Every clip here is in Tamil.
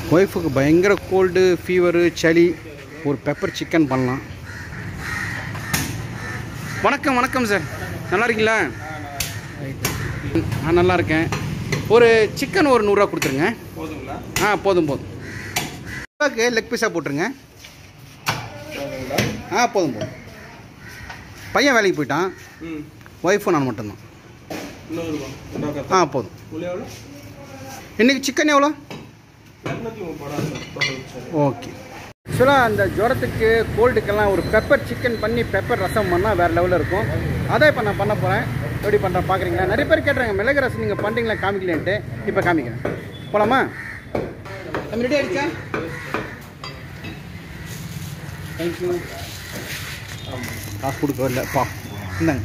ஒய்ஃபுக்கு பயங்கர கோல்டு ஃபீவரு சளி ஒரு பெப்பர் சிக்கன் பண்ணலாம் வணக்கம் வணக்கம் சார் நல்லா இருக்கீங்களா நான் நல்லா இருக்கேன் ஒரு சிக்கன் ஒரு நூறுரூவா கொடுத்துருங்க போதுங்களா ஆ போதும் போதும் லெக் பீஸாக போட்டுருங்க போதுங்களா ஆ போதும் போதும் பையன் வேலைக்கு போயிட்டான் ம் ஒய்ஃபும் நான் மட்டும்தான் நூறுரூவா ஆ போதும் உள்ள எவ்வளோ இன்றைக்கி சிக்கன் எவ்வளோ இரநூத்தி முப்பது சரி ஓகே ஆக்சுவலாக அந்த ஜுரத்துக்கு கோல்டுக்கெல்லாம் ஒரு பெப்பர் சிக்கன் பண்ணி பெப்பர் ரசம் பண்ணால் வேறு லெவலில் இருக்கும் அதை இப்போ நான் பண்ண போகிறேன் எப்படி பண்ணுறேன் பார்க்குறீங்களா நிறைய பேர் கேட்டுறாங்க மிளகு ரசம் நீங்கள் பண்ணுறீங்களா காமிக்கலன்ட்டு இப்போ காமிக்கிறேன் போகலாமா நம்ம ரெடி ஆகிடுச்சா தேங்க்யூ காசு கொடுக்க வரல பா இந்தாங்க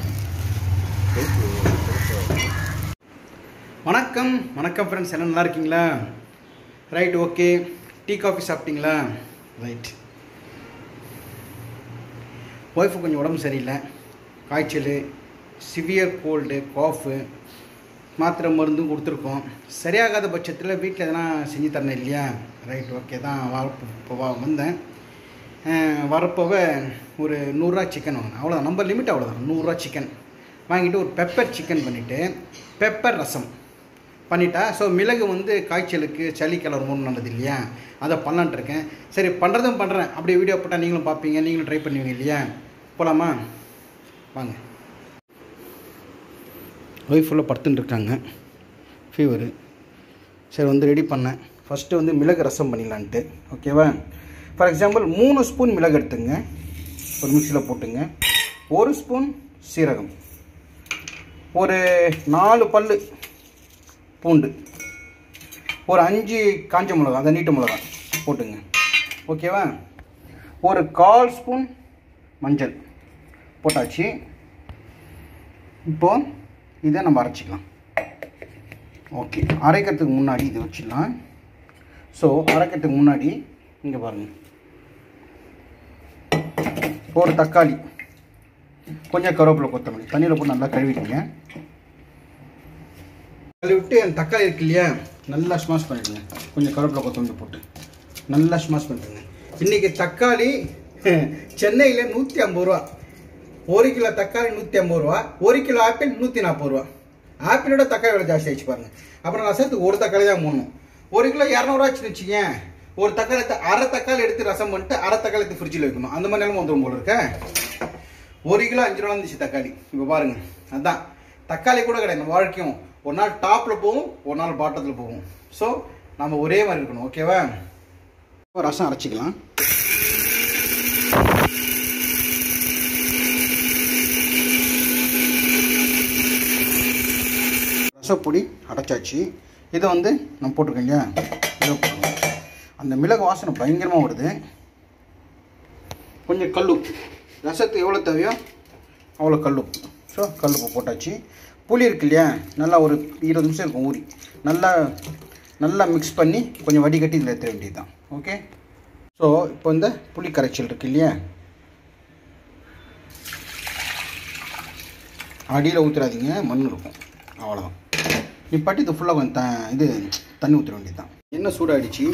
வணக்கம் வணக்கம் ஃப்ரெண்ட்ஸ் எல்லாம் நல்லா இருக்கீங்களா ரைட் ஓகே டீ காஃபி சாப்பிட்டீங்களா ரைட் ஒய்ஃபு கொஞ்சம் உடம்பு சரியில்லை காய்ச்சல் சிவியர் கோல்டு காஃபு மாத்திரை மருந்தும் கொடுத்துருக்கோம் சரியாகாத பட்சத்தில் வீட்டில் எதனா செஞ்சு தரணும் இல்லையா ரைட் ஓகே தான் வரப்போ இப்போ வா- வந்தேன் அஹ் வரப்போவே ஒரு நூறுரூவா சிக்கன் வாங்கினேன் அவ்வளோதான் நம்ம லிமிட் அவ்வளோதான் நூறுரூவா சிக்கன் வாங்கிட்டு ஒரு பெப்பர் சிக்கன் பண்ணிவிட்டு பெப்பர் ரசம் பண்ணிட்டா ஸோ மிளகு வந்து காய்ச்சலுக்கு சளி கிளறுமோன்னு நல்லது இல்லையா அதை பண்ணலான்ட்டு இருக்கேன் சரி பண்ணுறதும் பண்ணுறேன் அப்படியே வீடியோ போட்டால் நீங்களும் பார்ப்பீங்க நீங்களும் ட்ரை பண்ணுவீங்க இல்லையா போகலாமா வாங்க ஒய்ஃப் ஃபுல்லாக படுத்துட்டு இருக்காங்க ஃபீவரு சரி வந்து ரெடி பண்ணேன் ஃபஸ்ட்டு வந்து மிளகு ரசம் பண்ணிடலான்ட்டு ஓகேவா ஃபார் எக்ஸாம்பிள் மூணு ஸ்பூன் மிளகு எடுத்துங்க ஒரு மிக்சியில் போட்டுங்க ஒரு ஸ்பூன் சீரகம் ஒரு நாலு பல்லு பூண்டு ஒரு அஞ்சு காஞ்ச மிளகா அதை நீட்டு மிளகா போட்டுங்க ஓகேவா ஒரு கால் ஸ்பூன் மஞ்சள் போட்டாச்சு இப்போ இதை நம்ம அரைச்சிக்கலாம் ஓகே அரைக்கிறதுக்கு முன்னாடி இதை வச்சிடலாம் ஸோ அரைக்கிறதுக்கு முன்னாடி இங்கே பாருங்கள் ஒரு தக்காளி கொஞ்சம் கருவேப்பிலை கொத்தமல்லி தண்ணியில் போட்டு நல்லா கழுவிடுங்க அதில் விட்டு அந்த தக்காளி இருக்கு இல்லையா நல்லா ஸ்மாஷ் பண்ணிடுங்க கொஞ்சம் கருவேப்பிலை கொத்தமல்லி போட்டு நல்லா ஸ்மாஷ் பண்ணிடுங்க இன்றைக்கி தக்காளி சென்னையில் நூற்றி ஐம்பது ரூபா ஒரு கிலோ தக்காளி நூற்றி ஐம்பது ரூபா ஒரு கிலோ ஆப்பிள் நூற்றி நாற்பது ரூபா ஆப்பிளோட தக்காளி விலை ஜாஸ்தி ஆயிடுச்சு பாருங்க அப்புறம் ரசத்துக்கு ஒரு தக்காளி தான் மூணும் ஒரு கிலோ இரநூறுவாச்சுன்னு வச்சுக்கேன் ஒரு தக்காளி எடுத்து அரை தக்காளி எடுத்து ரசம் பண்ணிட்டு அரை தக்காளி எடுத்து ஃப்ரிட்ஜில் வைக்கணும் அந்த மாதிரி நிலம வந்துடும் போல இருக்க ஒரு கிலோ அஞ்சு ரூபா இருந்துச்சு தக்காளி இப்போ பாருங்க அதான் தக்காளி கூட கிடையாது நம்ம வாழ்க்கையும் ஒரு நாள் டாப்பில் போகும் ஒரு நாள் பாட்டத்தில் போகும் ஸோ நம்ம ஒரே மாதிரி இருக்கணும் ஓகேவா இப்போ ரசம் அரைச்சிக்கலாம் ரசப்பொடி அரைச்சாச்சு இதை வந்து நம்ம போட்டிருக்கோம் இல்லையா இதை போட்டுருவோம் அந்த மிளகு வாசனை பயங்கரமாக வருது கொஞ்சம் கல்லுப்பு ரசத்துக்கு எவ்வளோ தேவையோ அவ்வளோ கல்லுப்பு ஸோ கல்லுப்பு போட்டாச்சு புளி இருக்கு இல்லையா நல்லா ஒரு இருபது நிமிஷம் இருக்கும் ஊறி நல்லா நல்லா மிக்ஸ் பண்ணி கொஞ்சம் வடிகட்டி இதில் ஏற்ற வேண்டியது தான் ஓகே ஸோ இப்போ இந்த புளி கரைச்சல் இருக்கு இல்லையா அடியில் ஊற்றுறாதீங்க மண் இருக்கும் அவ்வளோதான் நிப்பாட்டி இது ஃபுல்லாக கொஞ்சம் த இது தண்ணி ஊற்ற வேண்டியது தான் எண்ணெய் சூடாகிடுச்சு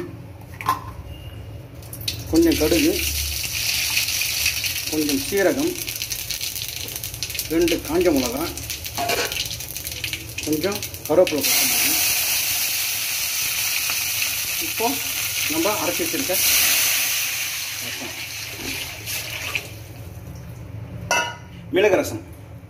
கொஞ்சம் கடுகு கொஞ்சம் சீரகம் ரெண்டு காஞ்ச மிளகா கொஞ்சம் கருவேப்பிலை கொத்தமல்லி இப்போ நம்ம அரைச்சி வச்சிருக்க ரசம் மிளகு ரசம்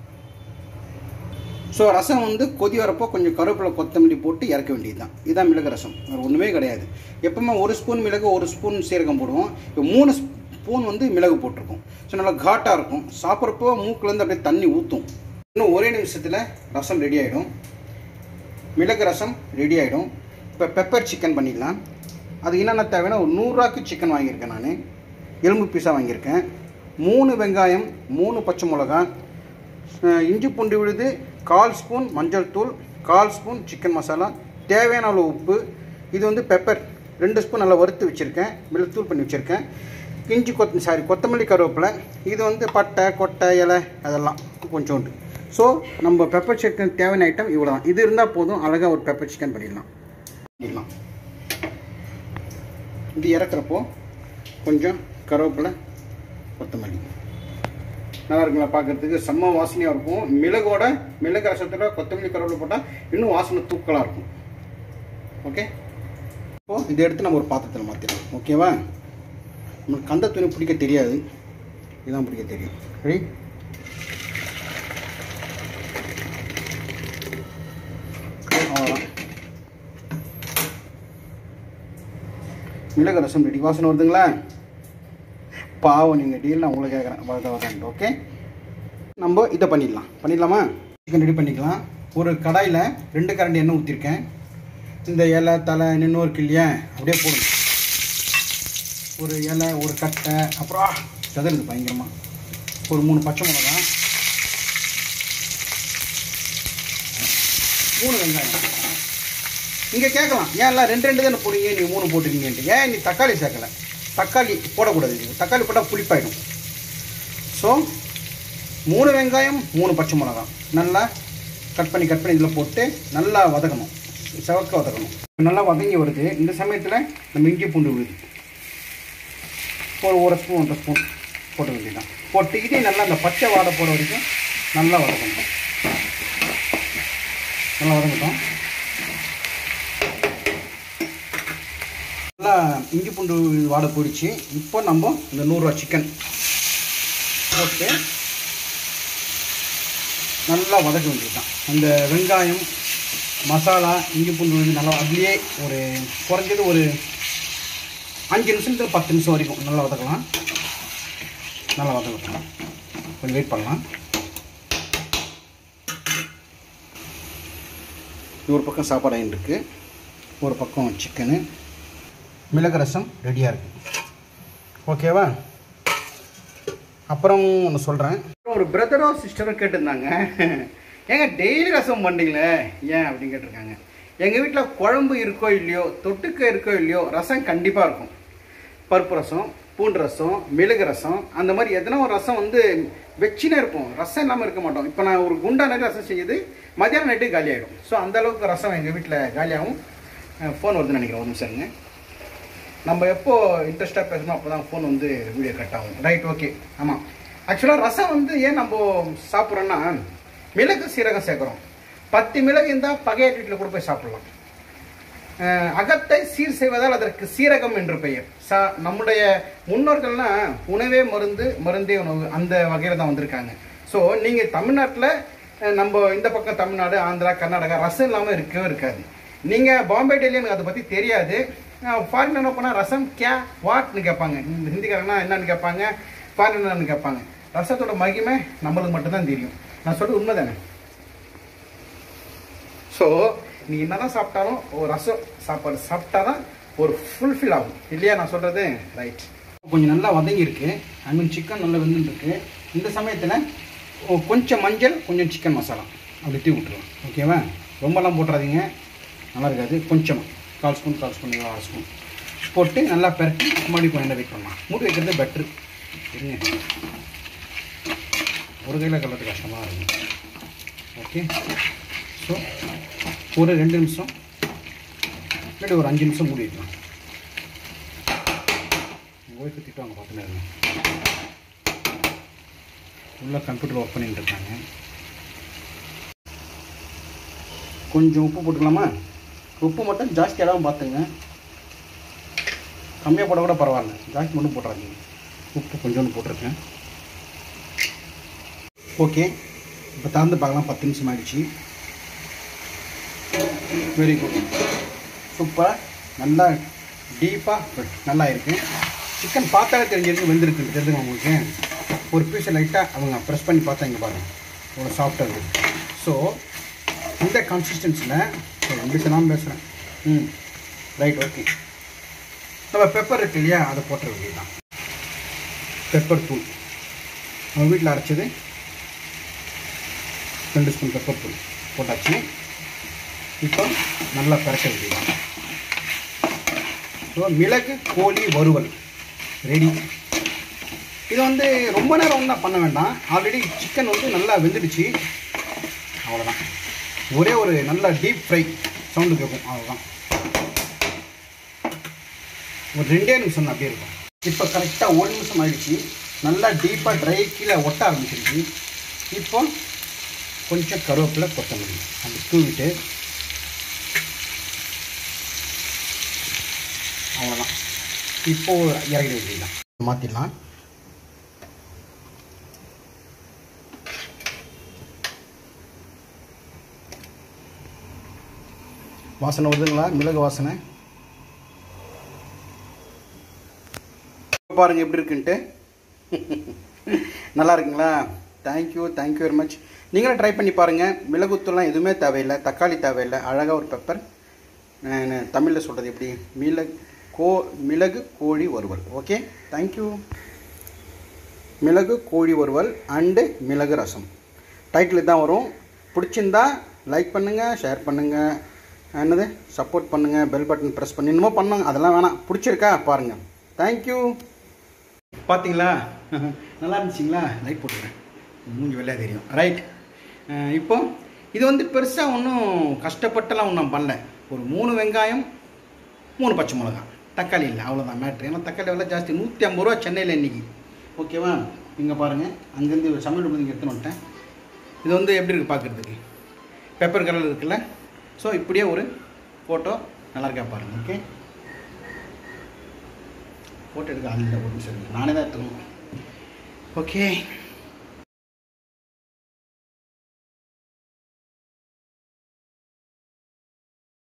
ஸோ ரசம் வந்து கொதி வரப்போ கொஞ்சம் கருவேப்பிலை கொத்தமல்லி போட்டு இறக்க வேண்டியது தான் இதுதான் மிளகு ரசம் வேறு ஒன்றுமே கிடையாது எப்பவுமே ஒரு ஸ்பூன் மிளகு ஒரு ஸ்பூன் சீரகம் போடுவோம் இப்போ மூணு ஸ்பூன் வந்து மிளகு போட்டிருக்கோம் ஸோ நல்லா காட்டாக இருக்கும் சாப்பிட்றப்போ மூக்குலேருந்து அப்படியே தண்ணி ஊற்றும் இன்னும் ஒரே நிமிஷத்தில் ரசம் ரெடி ஆகிடும் மிளகு ரசம் ரெடி ஆகிடும் இப்போ பெப்பர் சிக்கன் பண்ணிக்கலாம் அது என்னென்ன தேவைன்னா ஒரு நூறுரூவாக்கு சிக்கன் வாங்கியிருக்கேன் நான் எலும்பு பீஸாக வாங்கியிருக்கேன் மூணு வெங்காயம் மூணு பச்சை மிளகா அஹ் இஞ்சி பூண்டு விழுது கால் ஸ்பூன் மஞ்சள் தூள் கால் ஸ்பூன் சிக்கன் மசாலா தேவையான அளவு உப்பு இது வந்து பெப்பர் ரெண்டு ஸ்பூன் நல்லா வறுத்து வச்சுருக்கேன் மிளகுத்தூள் பண்ணி வச்சுருக்கேன் இஞ்சி கொத்த சாரி கொத்தமல்லி கருவேப்பிலை இது வந்து பட்டை கொட்டை இலை அதெல்லாம் கொஞ்சோண்டு ஸோ நம்ம பெப்பர் சிக்கன் தேவையான ஐட்டம் இவ்வளோ தான் இது இருந்தால் போதும் அழகாக ஒரு பெப்பர் சிக்கன் பண்ணிடலாம் பண்ணிடலாம் இது இறக்குறப்போ கொஞ்சம் கருவேப்பிலை கொத்தமல்லி நல்லா இருக்குங்களா பார்க்கறதுக்கு செம்ம வாசனையாக இருக்கும் மிளகோட மிளகு ரசத்தோட கொத்தமல்லி கருவேப்பிலை போட்டால் இன்னும் வாசனை தூக்கலாக இருக்கும் ஓகே இப்போ இதை எடுத்து நம்ம ஒரு பாத்திரத்தில் மாற்றிடலாம் ஓகேவா நம்மளுக்கு கந்த துணி பிடிக்க தெரியாது இதுதான் பிடிக்க தெரியும் ரெடி அவ்வளோதான் மிளகு ரசம் ரெடி வாசனை வருதுங்களா பாவம் நீங்கள் டீல் நான் உங்களை கேட்குறேன் வரத வரேன் ஓகே நம்ம இதை பண்ணிடலாம் பண்ணிடலாமா சிக்கன் ரெடி பண்ணிக்கலாம் ஒரு கடாயில் ரெண்டு கரண்டி எண்ணெய் ஊற்றிருக்கேன் இந்த இலை தலை நின்று இருக்கு இல்லையா அப்படியே போடுங்க ஒரு இலை ஒரு கட்டை அப்புறம் சதுருது பயங்கரமாக ஒரு மூணு பச்சை மிளகா மூணு வெங்காயம் இங்கே கேட்கலாம் ஏன் எல்லாம் ரெண்டு ரெண்டு தானே போடுங்க நீ மூணு போட்டுருக்கீங்கன்ட்டு ஏன் நீ தக்காளி சேர்க்கல தக்காளி போடக்கூடாது இது. தக்காளி போட்டால் புளிப்பாயிடும் ஸோ மூணு வெங்காயம் மூணு பச்சை மிளகா நல்லா கட் பண்ணி கட் பண்ணி இதில் போட்டு நல்லா வதக்கணும் செவக்க வதக்கணும் நல்லா வதங்கி வருது இந்த சமயத்தில் நம்ம இஞ்சி பூண்டு விழுது ஒரு ஒரு ஸ்பூன் ஒன்றரை ஸ்பூன் போட்டு வேண்டியதான் போட்டு இதே நல்லா அந்த பச்சை வாடை போட வரைக்கும் நல்லா வதக்கணும் நல்லா வதங்கட்டும் நல்லா இஞ்சி பூண்டு வாடை போயிடுச்சு இப்போ நம்ம இந்த நூறுரூவா சிக்கன் போட்டு நல்லா வதக்க வேண்டியதுதான் அந்த வெங்காயம் மசாலா இஞ்சி பூண்டு விழுது நல்லா அதுலேயே ஒரு குறைஞ்சது ஒரு அஞ்சு நிமிஷத்துக்கு பத்து நிமிஷம் வரைக்கும் நல்லா வதக்கலாம் நல்லா வதக்கலாம் கொஞ்சம் வெயிட் பண்ணலாம் இது ஒரு பக்கம் சாப்பாடு ஆகிட்டு இருக்கு ஒரு பக்கம் சிக்கனு மிளகு ரசம் ரெடியாக இருக்கு ஓகேவா அப்புறம் ஒன்று சொல்கிறேன் ஒரு பிரதரோ சிஸ்டரோ கேட்டிருந்தாங்க ஏங்க டெய்லி ரசம் பண்ணீங்களே ஏன் அப்படின்னு கேட்டிருக்காங்க எங்கள் வீட்டில் குழம்பு இருக்கோ இல்லையோ தொட்டுக்க இருக்கோ இல்லையோ ரசம் கண்டிப்பாக இருக்கும் பருப்பு ரசம் பூண்டு ரசம் மிளகு ரசம் அந்த மாதிரி எதனா ஒரு ரசம் வந்து வச்சுனே இருப்போம் ரசம் இல்லாமல் இருக்க மாட்டோம் இப்போ நான் ஒரு குண்டா நிறைய ரசம் செய்யுது மதியானம் நைட்டு காலி ஆகிடும் ஸோ அந்த அளவுக்கு ரசம் எங்கள் வீட்டில் காலியாகும் ஃபோன் வருதுன்னு நினைக்கிறேன் ஒரு நிமிஷம் இருங்க. நம்ம எப்போ இன்ட்ரெஸ்டாக பேசணும் அப்போ தான் ஃபோன் வந்து வீடியோ கட் ஆகும் ரைட் ஓகே ஆமாம் ஆக்சுவலாக ரசம் வந்து ஏன் நம்ம சாப்பிட்றோன்னா மிளகு சீரகம் சேர்க்குறோம் பத்து மிளகு இருந்தால் பகையாட்டு வீட்டில் கூட போய் சாப்பிடலாம் அஹ் அகத்தை சீர் செய்வதால் அதற்கு சீரகம் என்று பெயர் சா நம்முடைய முன்னோர்கள்னா உணவே மருந்து மருந்தே உணவு அந்த வகையில் தான் வந்திருக்காங்க ஸோ நீங்கள் தமிழ்நாட்டில் நம்ம இந்த பக்கம் தமிழ்நாடு ஆந்திரா கர்நாடகா ரசம் இல்லாமல் இருக்கவே இருக்காது நீங்கள் பாம்பே டெல்லி எனக்கு அதை பற்றி தெரியாது ஃபாரின் என்ன பண்ணால் ரசம் கே வாட்னு கேட்பாங்க இந்த ஹிந்திக்காரங்கன்னா என்னன்னு கேட்பாங்க ஃபாரின் என்னன்னு கேட்பாங்க ரசத்தோட மகிமை நம்மளுக்கு மட்டும்தான் தெரியும் நான் சொல்றது உண்மை தானே ஸோ நீ என்னதான் சாப்பிட்டாலும் ஒரு ரசம் சாப்பாடு சாப்பிட்டா தான் ஒரு ஃபுல்ஃபில் ஆகும் இல்லையா நான் சொல்கிறது ரைட் கொஞ்சம் நல்லா வதங்கியிருக்கு ஐ மீன் சிக்கன் நல்லா வெந்துருக்கு இந்த சமயத்தில் கொஞ்சம் மஞ்சள் கொஞ்சம் சிக்கன் மசாலா அப்படி தூவி விட்டுருவோம் ஓகேவா ரொம்பலாம் போட்டுறாதீங்க நல்லா இருக்காது கொஞ்சம் கால் ஸ்பூன் கால் ஸ்பூன் அரை ஸ்பூன் போட்டு நல்லா பெரட்டி மறுபடியும் கொஞ்சம் வெயிட் பண்ணலாம் மூடி வைக்கிறது பெட்ரு இருங்க ஒரு கையில் கலட்டு கஷ்டமாக இருக்கும் ஓகே ஸோ ஒரு ரெண்டு நிமிஷம் இல்லாட்டி ஒரு அஞ்சு நிமிஷம் மூடி வைக்கலாம் ஒய்ஃபு திட்டுவாங்க பார்த்துன்னு இருங்க உள்ள கம்ப்யூட்டர் ஒர்க் பண்ணிட்டு இருக்காங்க கொஞ்சம் உப்பு போட்டுக்கலாமா உப்பு மட்டும் ஜாஸ்தி இடம் பார்த்துங்க கம்மியாக போட கூட பரவாயில்ல ஜாஸ்தி மட்டும் போட்டுறாதீங்க உப்பு கொஞ்சோண்டு போட்டிருக்கேன் ஓகே இப்போ திறந்து பார்க்கலாம் பத்து நிமிஷம் ஆயிடுச்சு வெரி குட் சூப்பராக நல்லா டீப்பாக நல்லா இருக்கு சிக்கன் பார்த்தாலே தெரிஞ்சிருக்கு வெந்திருக்கு தெரிஞ்சுங்க உங்களுக்கு ஒரு பீஸை லைட்டாக அவங்க ப்ரெஸ் பண்ணி பார்த்தா இங்கே பாருங்க ஒரு சாஃப்டாக இருக்குது ஸோ இந்த கன்சிஸ்டன்சியில் எப்படி சொல்லாமல் பேசுகிறேன் ம் ரைட் ஓகே நம்ம பெப்பர் இருக்கு இல்லையா அதை போட்டுற வேண்டியதுதான் பெப்பர் தூள் நம்ம வீட்டில் அரைச்சது ரெண்டு ஸ்பூன் பெப்பர் தூள் போட்டாச்சு இப்போ நல்லா பரட்ட வேண்டியதான் ஸோ மிளகு கோழி வறுவல் ரெடி இது வந்து ரொம்ப நேரம் ஒன்றும் பண்ண வேண்டாம் ஆல்ரெடி சிக்கன் வந்து நல்லா வெந்துடுச்சு அவ்வளோதான் ஒரே ஒரு நல்ல டீப் ஃப்ரை சவுண்டு கேட்கும் அவ்வளோதான் ஒரு ரெண்டே நிமிஷம் தான் அப்படியே இருக்கும் இப்போ கரெக்டாக ஒரு நிமிஷம் ஆயிடுச்சு நல்லா டீப்பாக ட்ரை கீழே ஒட்ட ஆரம்பிச்சிருச்சு இப்போ கொஞ்சம் கருவேப்பிலை கொத்தமல்லி அந்த தூவிட்டு அவ்வளோதான் இப்போ இறங்கிட வேண்டியதுதான் மாற்றிடலாம் வாசனை வருதுங்களா மிளகு வாசனை பாருங்க எப்படி இருக்குன்ட்டு நல்லா இருக்குங்களா தேங்க்யூ தேங்க்யூ வெரி மச் நீங்களும் ட்ரை பண்ணி பாருங்கள் மிளகுத்தூள்லாம் எதுவுமே தேவையில்லை தக்காளி தேவையில்லை அழகாக ஒரு பெப்பர் தமிழில் சொல்கிறது எப்படி மிளகு கோ மிளகு கோழி வறுவல் ஓகே தேங்க்யூ மிளகு கோழி வறுவல் அண்டு மிளகு ரசம் டைட்டில் தான் வரும் பிடிச்சிருந்தா லைக் பண்ணுங்கள் ஷேர் பண்ணுங்கள் என்னது சப்போர்ட் பண்ணுங்கள் பெல் பட்டன் ப்ரெஸ் பண்ணி இன்னமும் பண்ணுங்க அதெல்லாம் வேணாம் பிடிச்சிருக்கா பாருங்கள் தேங்க்யூ பார்த்தீங்களா நல்லா இருந்துச்சுங்களா லைட் போட்டுக்கிறேன் மூஞ்சி வெள்ளையாக தெரியும் ரைட் இப்போ இது வந்து பெருசாக ஒன்றும் கஷ்டப்பட்டுலாம் ஒன்றும் பண்ணல ஒரு மூணு வெங்காயம் மூணு பச்சை மிளகாய் தக்காளி இல்லை அவ்வளோதான் மேட்ரு ஏன்னா தக்காளி விலை ஜாஸ்தி நூற்றி ஐம்பது ரூபா சென்னையில் இன்னைக்கு ஓகேவா இங்கே பாருங்கள் அங்கேருந்து சமையல் இங்கே எடுத்துன்னு வந்துட்டேன் இது வந்து எப்படி இருக்குது பார்க்குறதுக்கு பெப்பர் கலர் இருக்குல்ல ஸோ இப்படியே ஒரு ஃபோட்டோ நல்லா இருக்கா பாருங்கள் ஓகே ஃபோட்டோ எடுக்க ஆள் இல்லை ஒரு நிமிஷம் இருங்க. நானே தான் எடுத்துக்கணும் ஓகே